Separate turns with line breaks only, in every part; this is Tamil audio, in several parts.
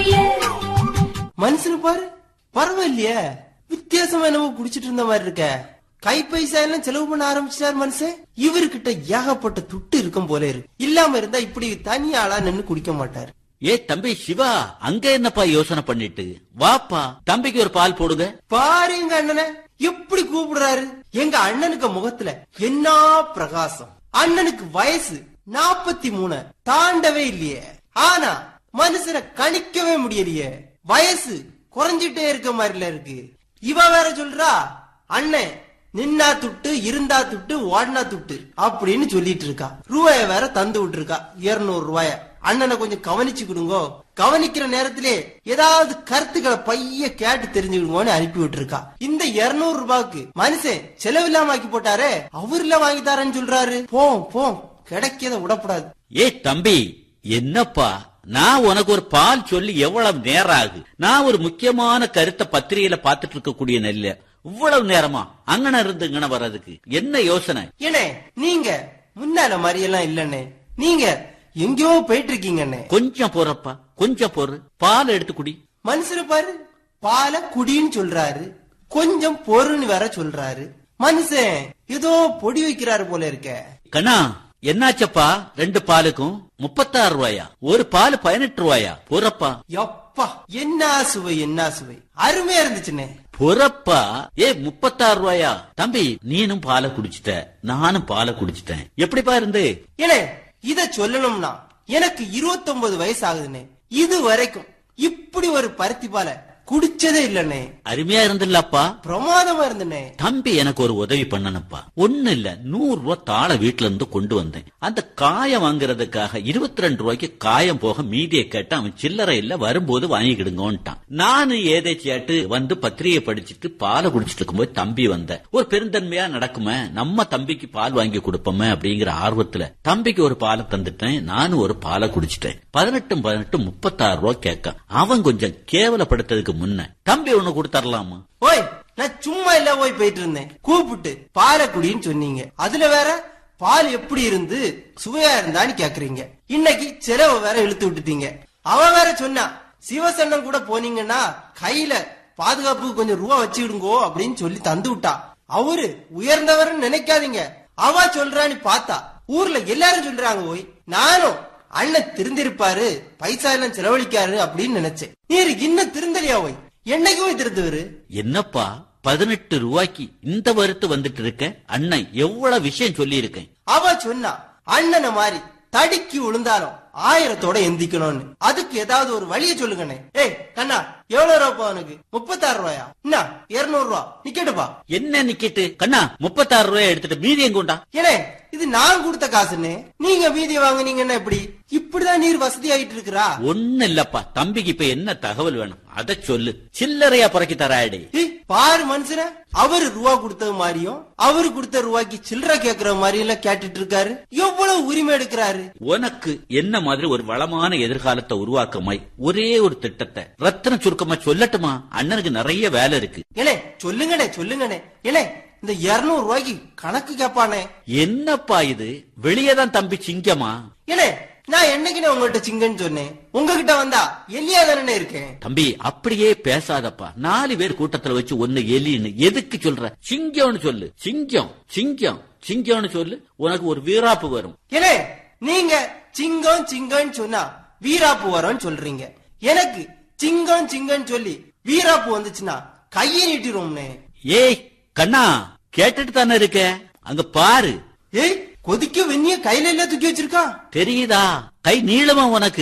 இல்லையே
மனுஷனு பாரு பரவாயில்லையே வித்தியாசமா என்னமோ குடிச்சிட்டு இருந்த மாதிரி இருக்க கை பைசா எல்லாம் செலவு பண்ண ஆரம்பிச்சிட்டாரு மனுஷன் இவர்கிட்ட ஏகப்பட்ட துட்டு இருக்கும் போல இருக்கு இல்லாம இருந்தா இப்படி தனி ஆளா நின்னு குடிக்க மாட்டாரு
ஏ தம்பி சிவா அங்க என்னப்பா யோசனை பண்ணிட்டு வாப்பா தம்பிக்கு ஒரு பால் போடுங்க
பாரு எங்க அண்ணனை எப்படி கூப்பிடுறாரு எங்க அண்ணனுக்கு முகத்துல என்ன பிரகாசம் அண்ணனுக்கு வயசு நாப்பத்தி மூணு தாண்டவே இல்லையே ஆனா மனுஷனை கணிக்கவே முடியலையே வயசு குறைஞ்சிட்டே இருக்க மாதிரில இருக்கு இவ வேற சொல்றா அண்ணன் நின்னா துட்டு இருந்தா துட்டு ஓடினா துட்டு அப்படின்னு சொல்லிட்டு இருக்கா ரூபாய வேற தந்து விட்டுருக்கா இருநூறு ரூபாய அண்ணனை கொஞ்சம் கவனிச்சு கொடுங்கோ கவனிக்கிற நேரத்திலே ஏதாவது கருத்துக்களை பைய கேட்டு தெரிஞ்சுக்கிடுங்கன்னு அனுப்பி விட்டுருக்கா இந்த இருநூறு ரூபாய்க்கு மனுஷன் செலவில்லாம ஆக்கி போட்டாரே அவர்ல வாங்கி தரேன்னு சொல்றாரு போம் போம் கிடைக்கத விடக்கூடாது
ஏ தம்பி என்னப்பா நான் உனக்கு ஒரு பால் சொல்லி எவ்வளவு நேரம் ஆகு நான் ஒரு முக்கியமான கருத்தை பத்திரிகையில பாத்துட்டு இருக்கக்கூடிய நெல்ல இவ்வளவு நேரமா அங்கன இருந்து இங்கன வர்றதுக்கு என்ன யோசனை
ஏனே நீங்க முன்னால மாதிரி எல்லாம் இல்லண்ணே நீங்க எங்கேயோ போயிட்டு இருக்கீங்கண்ணே
கொஞ்சம் போறப்பா கொஞ்சம் போறு பால் எடுத்து குடி
மனுஷரு பாரு பால குடின்னு சொல்றாரு கொஞ்சம் பொருன்னு வேற சொல்றாரு மனுஷன் ஏதோ பொடி வைக்கிறாரு போல இருக்க
கண்ணா என்னாச்சப்பா ரெண்டு பாலுக்கும் முப்பத்தாறு ரூபாயா ஒரு பால் பதினெட்டு ரூபாயா போறப்பா
எப்பா என்ன சுவை என்ன சுவை அருமையா இருந்துச்சுண்ணே
பொறப்பா ஏ முப்பத்தாறு ரூபாயா தம்பி நீனும் பாலை குடிச்சிட்ட நானும் பாலை குடிச்சிட்டேன் எப்படிப்பா இருந்து
ஏனே இத சொல்லணும்னா எனக்கு 29 வயசு ஆகுதுண்ணே இது வரைக்கும் இப்படி ஒரு பருத்தி பாலை குடிச்சதே இல்லண்ணே
அருமையா இருந்தில்லப்பா
பிரமாதமா இருந்தனே
தம்பி எனக்கு ஒரு உதவி பண்ணனப்பா ஒண்ணு இல்ல நூறு ரூபாய் தாள வீட்டுல இருந்து கொண்டு வந்தேன் அந்த காயம் வாங்குறதுக்காக இருபத்தி ரெண்டு ரூபாய்க்கு காயம் போக மீதியை கேட்டு அவன் சில்லறை இல்ல வரும்போது வாங்கிக்கிடுங்கோன்ட்டான் நானு ஏதேச்சியாட்டு வந்து பத்திரிகை படிச்சுட்டு பாலை குடிச்சிட்டு இருக்கும்போது தம்பி வந்த ஒரு பெருந்தன்மையா நடக்குமே நம்ம தம்பிக்கு பால் வாங்கி கொடுப்போமே அப்படிங்கிற ஆர்வத்துல தம்பிக்கு ஒரு பாலை தந்துட்டேன் நானும் ஒரு பாலை குடிச்சிட்டேன் பதினெட்டும் பதினெட்டு முப்பத்தாறு ரூபாய் கேட்க அவன் கொஞ்சம் கேவலப்படுத்ததுக்கு முன்ன தம்பி ஒண்ணு கொடுத்தரலாமா
ஓய் நான் சும்மா இல்ல போய் போயிட்டு இருந்தேன் கூப்பிட்டு பாலை குடின்னு சொன்னீங்க அதுல வேற பால் எப்படி இருந்து சுவையா இருந்தான்னு கேக்குறீங்க இன்னைக்கு செலவை வேற இழுத்து விட்டுட்டீங்க அவ வேற சொன்னா சிவசன்னம் கூட போனீங்கன்னா கையில பாதுகாப்புக்கு கொஞ்சம் ரூபா வச்சுக்கிடுங்கோ அப்படின்னு சொல்லி தந்து விட்டா அவரு உயர்ந்தவர்னு நினைக்காதீங்க அவ சொல்றான்னு பார்த்தா ஊர்ல எல்லாரும் சொல்றாங்க ஓய் நானும் அண்ணன் திருந்திருப்பாரு பைசா எல்லாம் செலவழிக்காரு அப்படின்னு நினைச்சேன் நீர் இன்னும் திருந்தலையா ஓய் என்னைக்கு போய் திருந்துவரு
என்னப்பா பதினெட்டு ரூபாய்க்கு இந்த வருத்து வந்துட்டு இருக்க அண்ணன் எவ்வளவு விஷயம் சொல்லி இருக்கேன்
அவ சொன்னா அண்ணனை மாதிரி தடிக்கி விழுந்தாலும் ஆயிரத்தோட எந்திக்கணும்னு அதுக்கு ஏதாவது ஒரு வழிய சொல்லுங்கண்ணே ஏய் கண்ணா எவ்வளவு ரூபா உனக்கு முப்பத்தாறு ரூபாயா என்ன இருநூறு ரூபா நிக்கட்டுப்பா
என்ன நிக்கிட்டு கண்ணா முப்பத்தாறு ரூபாய் எடுத்துட்டு மீதி எங்கோண்டா
ஏனே இது நான் கொடுத்த காசுன்னு நீங்க மீதி வாங்குனீங்கன்னா எப்படி இப்படிதான் நீர் வசதி ஆயிட்டு இருக்கிறா
ஒண்ணு இல்லப்பா தம்பிக்கு இப்ப என்ன தகவல் வேணும் அத சொல்லு சில்லறையா புறக்கி தராடி
ஏய், பாரு மனுஷன அவரு ரூபா கொடுத்தது மாதிரியும் அவரு கொடுத்த ரூபாய்க்கு சில்லறை கேக்குற மாதிரி எல்லாம் கேட்டுட்டு இருக்காரு எவ்வளவு உரிமை எடுக்கிறாரு
உனக்கு என்ன மாதிரி ஒரு வளமான எதிர்காலத்தை உருவாக்கமாய் ஒரே ஒரு திட்டத்தை ரத்தன சுருக்கமா சொல்லட்டுமா அண்ணனுக்கு நிறைய வேலை இருக்கு
ஏனே சொல்லுங்கண்ணே சொல்லுங்கண்ணே ஏனே இந்த இருநூறு ரூபாய்க்கு கணக்கு கேப்பானே
என்னப்பா இது வெளியேதான் தம்பி சிங்கமா
ஏனே நான் என்னைக்குண்ணே உங்ககிட்ட சிங்கன்னு சொன்னேன் உங்ககிட்ட வந்தா எல்லியா தானே இருக்கேன்
தம்பி அப்படியே பேசாதப்பா நாலு பேர் கூட்டத்துல வச்சு ஒண்ணு எலின்னு எதுக்கு சொல்ற சிங்கம்னு சொல்லு சிங்கம் சிங்கம் சிங்கம்னு சொல்லு உனக்கு ஒரு வீராப்பு வரும்
ஏனே நீங்க சிங்கம் சிங்கம்னு சொன்னா வீராப்பு வரோம்னு சொல்றீங்க எனக்கு சிங்கம் சிங்கம்னு சொல்லி வீராப்பு வந்துச்சுன்னா கையை நீட்டிடுவோம்னே
ஏய் கண்ணா கேட்டுட்டு தானே இருக்க அங்க பாரு
ஏய் கொதிக்க வெந்நிய கையில எல்லாம் தூக்கி வச்சிருக்கா
தெரியுதா கை நீளமா உனக்கு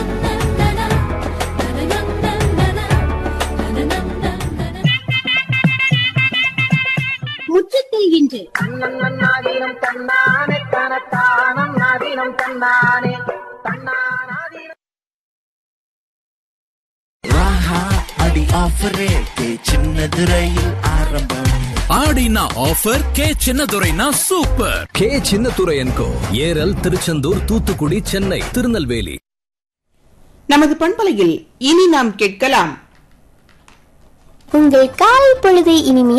முற்றத்தில் இன்று
நாதீனம் தன்னானே தனத்தானம் நாதீனம் தன்னானே தன்னானாதீனம்
ராஹா அடி ஆஃபர் ரேட்டு சின்னது ரயில் ஆரம்பம்
ஆடினா ஆஃபர் கே சின்னதுரைனா சூப்பர்
கே சின்னத்துரை என்கோ ஏரல் திருச்செந்தூர் தூத்துக்குடி சென்னை திருநெல்வேலி
நமது பண்பலையில் இனி நாம் கேட்கலாம்
உங்கள் காலை பொழுதை இனிமையாக